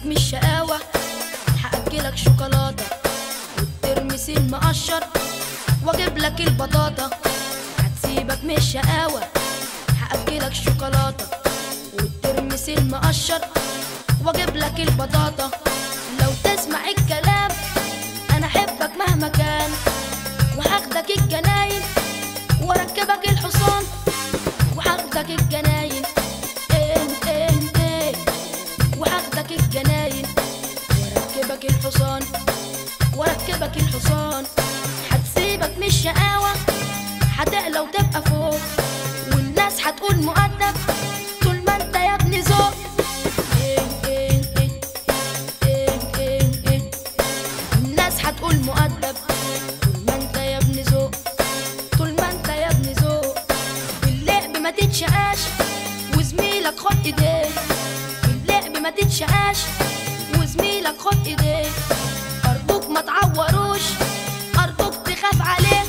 مش شقاوة هأكلك شوكولاتة والترمس المقشر واجيب لك البطاطا هتسيبك مش شقاوة هأكلك شوكولاتة والترمس المقشر واجيب لك البطاطا لو تسمع الكلام انا احبك مهما كان وهاخدك الجناين واركبك الحصان وهاخدك الجناين ايه ايه ايه وهاخدك الجناين واركبك الحصان واركبك الحصان هتسيبك مش شقاوة هتعلى وتبقى فوق والناس هتقول مؤدب طول ما انت يا ابني ذوق إيه إيه إيه إيه إيه إيه الناس هتقول مؤدب طول ما انت يا ابني ذوق طول ما انت يا ابني ذوق اللعب ما تتشقاش وزميلك خد ايديه اللعب ما تتشقاش وزميلك خد ايديه ارجوك ما تعوروش ارجوك تخاف عليه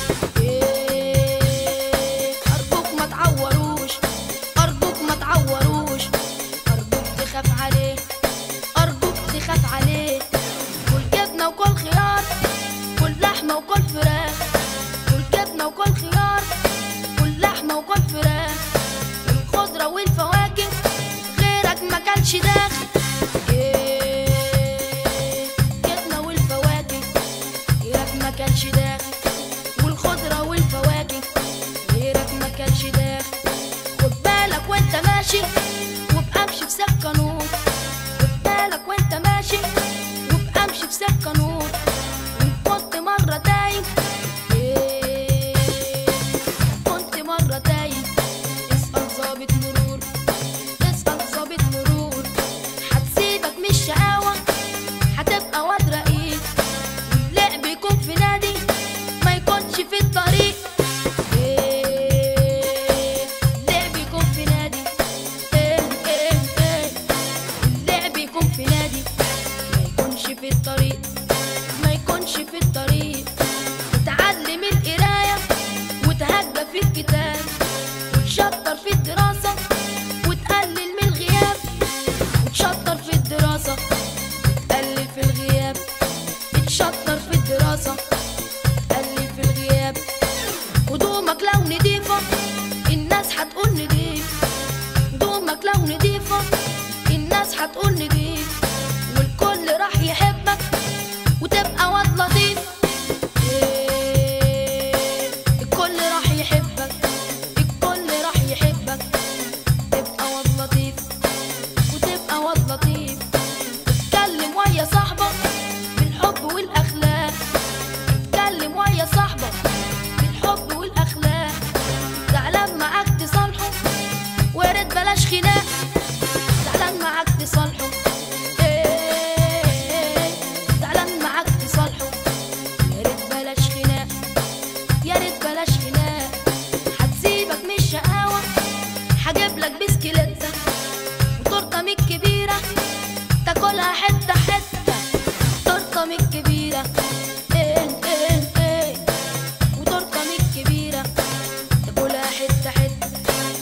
إيه، ارجوك ما تعوروش ارجوك ما تعوروش ارجوك تخاف عليه ارجوك تخاف عليه كل جبنه وكل خيار كل لحمه وكل فراخ كل جبنه وكل خيار كل لحمه وكل فراخ الخضره والفواكه غيرك ما كانش داخل إيه، جبنه والفواكه غيرك ما كانش داخل والخضره والفواكه غيرك ما كانش داخل خد بالك وانت ماشي وابقى امشي في سكه نور خد بالك وانت ماشي وابقى امشي في سكه نور وان كنت مره تايه إيه، كنت مره تايه اسال ظابط مرور اسال ظابط مرور هتسيبك مش شقاوه هتبقى واد رقيق اللعب يكون في نادي ما يكونش في الطريق إيه، اللعب يكون في نادي إيه، إيه، إيه. اللعب يكون في نادي ما يكونش في الطريق ما يكونش في الطريق وتعلم القراية وتهجى في الكتاب وتشطر في الدراسة وتقلل من الغياب وتشطر في الدراسة وتقلل في الغياب تشطر في الدراسة تقلل في الغياب هدومك لو نضيفة الناس هتقول نضيف هدومك لو نضيفة الناس هتقول نضيف والكل راح يحبك وتبقى واد لطيف إيه، الكل راح يحبك الكل راح يحبك تبقى واد لطيف وتبقى واد لطيف اتكلم ويا صاحبك بالحب والاخلاق اتكلم ويا صاحبك بالحب والاخلاق زعلان معاك تصالحه ويا ريت بلاش خناق زعلان معاك تصالحه إيه، زعلان معاك تصالحه يا ريت بلاش خناق يا ريت بلاش خناق هتسيبك مش شقاوة هجيب لك بسكليتة وتورته من الكبيرة تاكلها حتة حتة تورته من الكبيرة ايه ايه ايه وتورته من الكبيرة تاكلها حتة حتة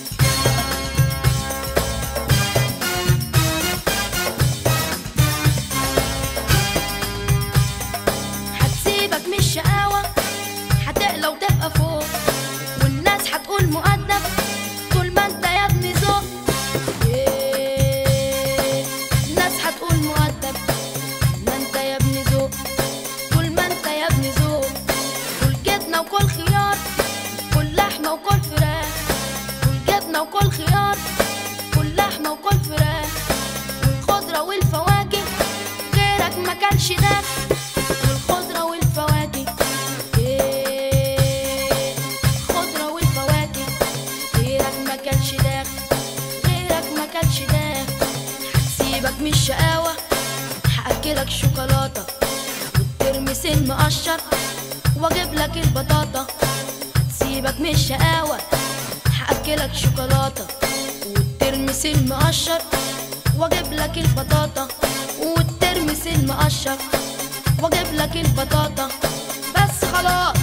هتسيبك مش شقاوة هتعلى وتبقى فوق والناس هتقول مؤدب طول ما انت يا ابني ذوق إيه، الناس هتقول مؤدب ما انت يا ابني ذوق طول ما انت يا ابني ذوق كل جبنة وكل خيار كل لحمة وكل فراخ كل جبنة وكل خيار كل لحمة وكل فراخ والخضرة والفواكه غيرك ما كانش داخل والخضرة والفواكه إيه، الخضرة والفواكه غيرك ما كانش داخل غيرك ما كانش داخل هسيبك مش شقاوة هأكلك شوكولاتة والترمس المقشر واجيب لك البطاطا هتسيبك مش شقاوة هأكلك شوكولاتة والترمس المقشر واجيب لك البطاطا والترمس المقشر واجيب لك البطاطا بس خلاص